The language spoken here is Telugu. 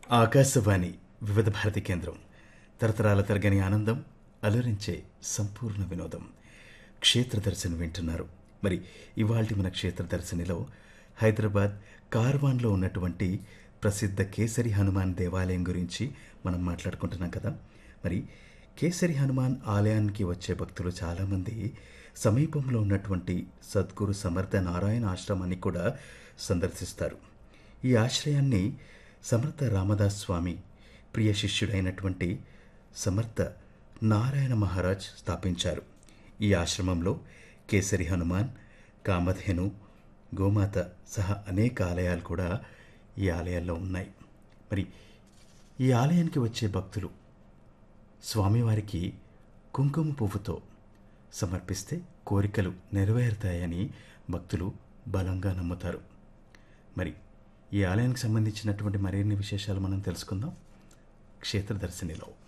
ఆకాశవాణి వివిధ భారతి కేంద్రం తరతరాల తరగని ఆనందం అలరించే సంపూర్ణ వినోదం క్షేత్ర దర్శనం వింటున్నారు మరి ఇవాల్టి మన క్షేత్ర దర్శనిలో హైదరాబాద్ కార్వాన్లో ఉన్నటువంటి ప్రసిద్ధ కేసరి హనుమాన్ దేవాలయం గురించి మనం మాట్లాడుకుంటున్నాం కదా మరి కేసరి హనుమాన్ ఆలయానికి వచ్చే భక్తులు చాలామంది సమీపంలో ఉన్నటువంటి సద్గురు సమర్థ నారాయణ ఆశ్రమాన్ని కూడా సందర్శిస్తారు ఈ ఆశ్రయాన్ని సమర్థ రామదాస్ స్వామి ప్రియ శిష్యుడైనటువంటి సమర్థ నారాయణ మహారాజ్ స్థాపించారు ఈ ఆశ్రమంలో కేసరి హనుమాన్ కామధేను గోమాత సహా అనేక ఆలయాలు కూడా ఈ ఆలయాల్లో ఉన్నాయి మరి ఈ ఆలయానికి వచ్చే భక్తులు స్వామివారికి కుంకుమ పువ్వుతో సమర్పిస్తే కోరికలు నెరవేరుతాయని భక్తులు బలంగా నమ్ముతారు మరి ఈ ఆలయానికి సంబంధించినటువంటి మరిన్ని విశేషాలు మనం తెలుసుకుందాం క్షేత్ర దర్శనిలో